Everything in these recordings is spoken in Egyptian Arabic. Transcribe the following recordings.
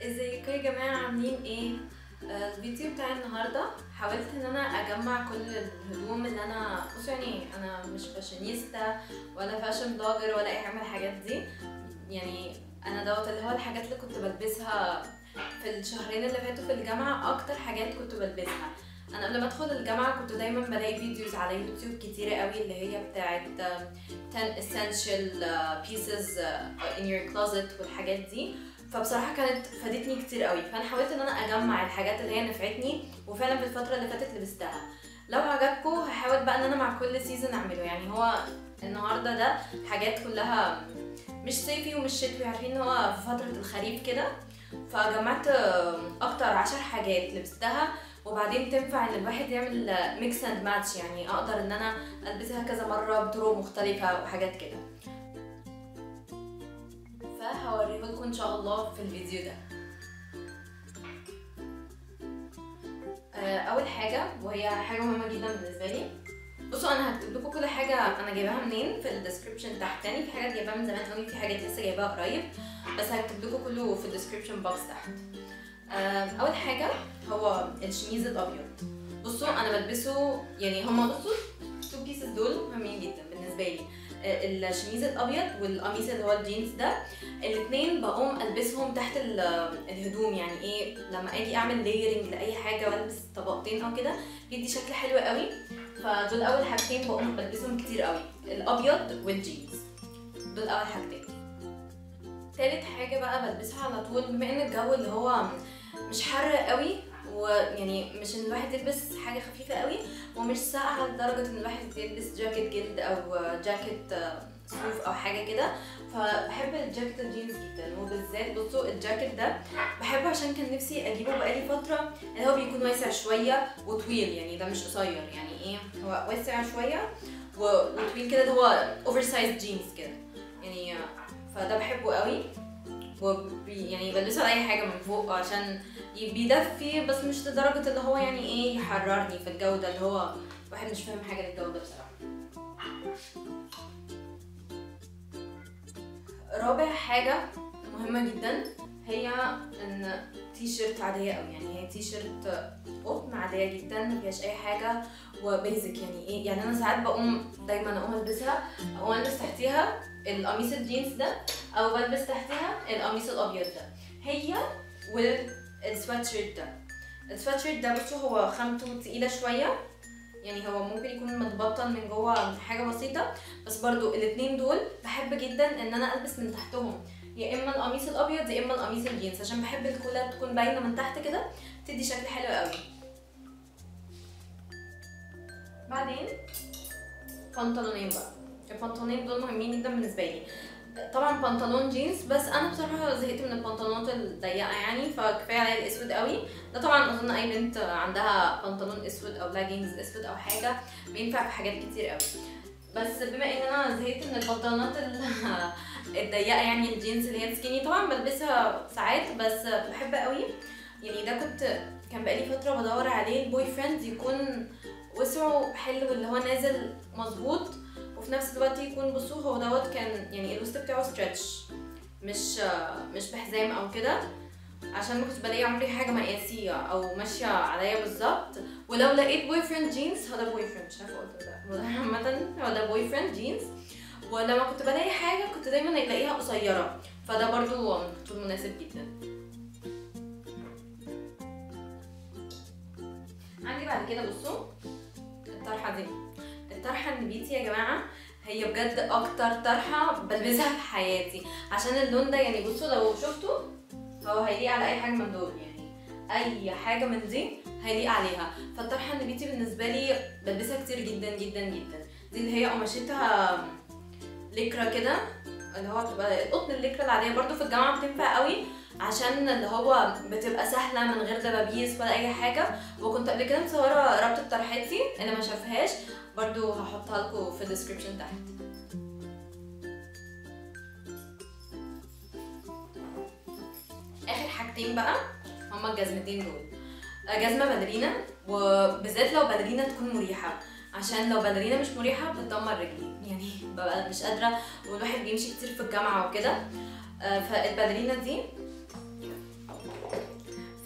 ازيكم يا جماعة عاملين ايه؟ آه، الفيديو بتاع النهاردة حاولت ان انا اجمع كل الهدوم اللي انا بصوا يعني انا مش فاشينيستا ولا فاشن بلوجر ولا اي حاجة من الحاجات دي يعني انا دوت اللي هو الحاجات اللي كنت بلبسها في الشهرين اللي فاتوا في الجامعة اكتر حاجات كنت بلبسها انا قبل ما ادخل الجامعة كنت دايما بلاقي فيديوز على يوتيوب كتيرة قوي اللي هي بتاعت آم، 10 essential آه، pieces آه، in your closet والحاجات دي فبصراحه كانت فادتني كتير قوي فانا حاولت ان انا اجمع الحاجات اللي هي نفعتني وفعلا في الفتره اللي فاتت لبستها لو عجبكم هحاول بقى ان انا مع كل سيزون اعمله يعني هو النهارده ده حاجات كلها مش صيفي ومش شتوي عارفين ان هو في فتره الخريف كده فجمعت اكتر عشر حاجات لبستها وبعدين تنفع ان الواحد يعمل ميكس اند ماتش يعني اقدر ان انا البسها كذا مره بطرق مختلفه وحاجات كده فهوريه لكم ان شاء الله في الفيديو ده آه، اول حاجه وهي حاجه مهمه جدا بالنسبه لي بصوا انا هكتب لكم كل حاجه انا جايباها منين في الديسكربشن تحت تاني في حاجات جايباها من زمان قوي في حاجات لسه جايباها قريب بس هكتب لكم كله في الديسكربشن بوكس تحت آه، اول حاجه هو الشميز الابيض بصوا انا بلبسه يعني هما بصوا تو بيسز دول مهمين جدا بالنسبه لي آه، الشميز الابيض والقميص اللي هو الجينز ده الاثنين بقوم البسهم تحت ال- الهدوم يعني ايه لما اجي اعمل لايرنج لاي حاجه والبس طبقتين او كده بيدي شكل حلو قوي فدول اول حاجتين بقوم بلبسهم كتير قوي الابيض والجينز دول اول حاجتين تالت حاجه بقى بلبسها على طول بما ان الجو اللي هو مش حر قوي ويعني مش ان الواحد يلبس حاجه خفيفه قوي ومش ساقعه لدرجه ان الواحد يلبس جاكيت جلد او جاكيت صوف او حاجه كده فبحب الجاكيت الجينز جدا وبالذات بصوا الجاكيت ده بحبه عشان كان نفسي اجيبه بقالي فتره اللي هو بيكون واسع شويه وطويل يعني ده مش قصير يعني ايه هو واسع شويه و- وطويل كده اللي هو اوفر سايز جينز كده يعني فده بحبه قوي وبي يعني بلبسه على اي حاجه من فوق عشان ي- بيدفي بس مش لدرجه اللي هو يعني ايه يحررني في الجو ده اللي هو واحد مش فاهم حاجه للجو ده بصراحه رابع حاجة مهمة جدا هي ان تي شيرت عادية قوي يعني هي تي شيرت قطن عادية جدا ما فيهاش اي حاجة وبيزك يعني ايه يعني انا ساعات بقوم دايما اقوم البسها او البس تحتيها القميص الجينز ده او بلبس تحتها القميص الابيض ده هي والسوات شيرت ده السوات شيرت ده بصوا هو خامته تقيلة شوية يعني هو ممكن يكون متبطن من جوه حاجة بسيطة بس برضو الاتنين دول بحب جدا ان انا البس من تحتهم يا اما القميص الابيض يا اما القميص الجينز عشان بحب الكولا تكون باينه من تحت كده تدي شكل حلو قوي بعدين بنطلونين بقى البنطلونين دول مهمين جدا بالنسبه لي طبعا بنطلون جينز بس انا بصراحه زهقت من البنطلونات الضيقه يعني فكفايه عليا الاسود قوي ده طبعا اظن اي بنت عندها بنطلون اسود او لاجينز اسود او حاجه بينفع في حاجات كتير قوي بس بما ان انا زهقت من البنطلونات ال- الضيقه يعني الجينز اللي هي سكيني طبعا بلبسها ساعات بس بحب قوي يعني ده كنت كان بقالي فتره بدور عليه البوي فريند يكون وسعه حلو اللي هو نازل مظبوط وفي نفس الوقت يكون بصوا هو دوت كان يعني الوسط بتاعه ستريتش مش مش بحزام او كده عشان ما كنتش بلاقي عمري حاجه مقاسيه او ماشيه عليا بالظبط ولو لقيت بوي فريند جينز هو ده بوي فريند مش عارفه قلت ولا لا عامه هو ده بوي فريند جينز ولما كنت بلاقي حاجه كنت دايما الاقيها قصيره فده برضو طول مناسب جدا عندي بعد كده بصوا الطرحه دي الطرحه النبيتي يا جماعه هي بجد اكتر طرحه بلبسها في حياتي عشان اللون ده يعني بصوا لو شفتوا هو هيليق على اي حاجه من دول يعني اي حاجه من دي هيليق عليها فالطرحه النبيتي بالنسبه لي بلبسها كتير جدا جدا جدا دي اللي هي قماشتها لكرة كده اللي هو بتبقى القطن اللكرة العادية برضو في الجامعة بتنفع قوي عشان اللي هو بتبقى سهلة من غير دبابيس ولا أي حاجة وكنت قبل كده مصورة ربطة طرحتي اللي ما شافهاش برضو هحطها لكم في الديسكريبشن تحت آخر حاجتين بقى هما الجزمتين دول جزمة باليرينا وبالذات لو باليرينا تكون مريحة عشان لو باليرينا مش مريحة بتدمر رجلي يعني ببقى مش قادرة والواحد بيمشي كتير في الجامعة وكده آه، فالباليرينا دي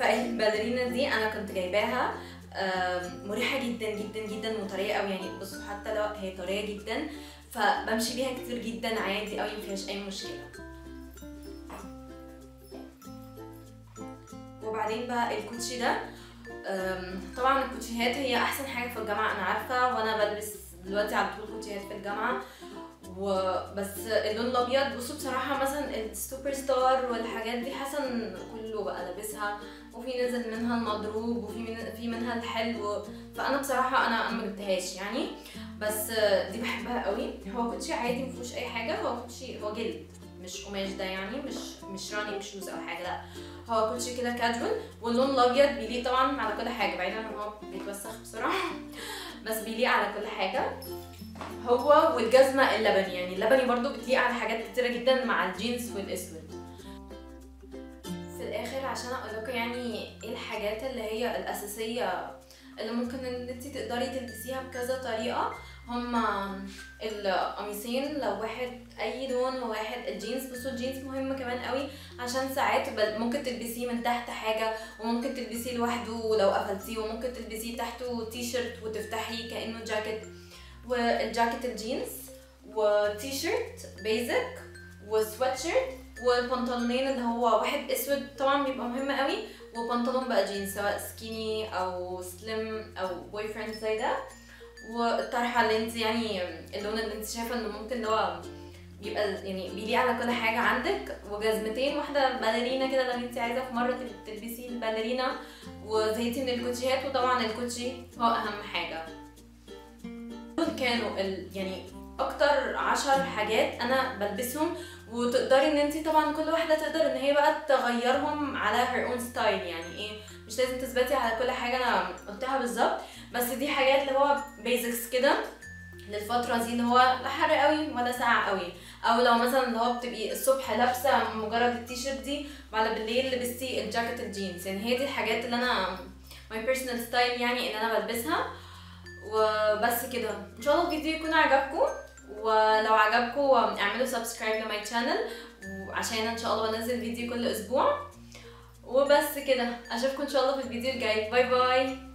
فالباليرينا دي انا كنت جايباها آم، مريحه جدا جدا جدا وطريه قوي يعني بصوا حتى لو هي طريه جدا فبمشي بيها كتير جدا عادي قوي مفيهاش اي مشكله وبعدين بقى الكوتشي ده أم، طبعا الكوتشيهات هي احسن حاجه في الجامعه انا عارفه وانا بلبس دلوقتي على طول كوتشيهات في الجامعه وبس اللون الابيض بصوا بصراحه مثلا السوبر ستار والحاجات دي حاسه ان كله بقى لابسها وفي نزل منها المضروب وفي من في منها الحلو فانا بصراحه انا انا ما جبتهاش يعني بس دي بحبها قوي هو كوتشي عادي مفيهوش اي حاجه هو كوتشي هو جلد مش قماش ده يعني مش مش رانينج شوز او حاجه لا هو كوتشي كده كاجوال واللون الابيض بيليق طبعا على كل حاجه بعيدا عن ان هو بيتوسخ بسرعه بس بيليق على كل حاجه هو والجزمه اللبني يعني اللبني برضو بتليق على حاجات كتيره جدا مع الجينز والاسود في الاخر عشان اقول لكم يعني ايه الحاجات اللي هي الاساسيه اللي ممكن ان انت تقدري تلبسيها بكذا طريقه هما القميصين لو واحد اي لون وواحد الجينز بصوا الجينز مهم كمان قوي عشان ساعات بل- ممكن تلبسيه من تحت حاجه وممكن تلبسيه لوحده لو قفلتيه وممكن تلبسيه تحته تي شيرت وتفتحيه كانه جاكيت والجاكيت الجينز وتي شيرت بيزك وسويت شيرت والبنطلونين اللي هو واحد اسود طبعا بيبقى مهم قوي وبنطلون بقى جينز سواء سكيني او سليم او بوي فريند زي ده والطرحه اللي انت يعني اللون اللي انت شايفه انه ممكن اللي هو بيبقى يعني بيليق على كل حاجه عندك وجزمتين واحده باليرينا كده لو انت عايزه في مره تل- تلبسي الباليرينا وزيتي من الكوتشيات وطبعا الكوتشي هو اهم حاجه دول كانوا ال... يعني اكتر عشر حاجات انا بلبسهم وتقدري ان انت طبعا كل واحده تقدر ان هي بقى تغيرهم على her own style يعني ايه مش لازم تثبتي على كل حاجه انا قلتها بالظبط بس دي حاجات اللي هو بيزكس كده للفترة دي اللي هو لا حر قوي ولا ساقع قوي او لو مثلا اللي هو بتبقي الصبح لابسه مجرد التيشيرت دي وعلى بالليل لبستي الجاكيت الجينز يعني هي دي الحاجات اللي انا my personal style يعني اللي انا بلبسها وبس كده ان شاء الله الفيديو يكون عجبكم ولو عجبكم اعملوا سبسكرايب لماي channel وعشان ان شاء الله بنزل فيديو كل اسبوع وبس كده اشوفكم ان شاء الله في الفيديو الجاي باي باي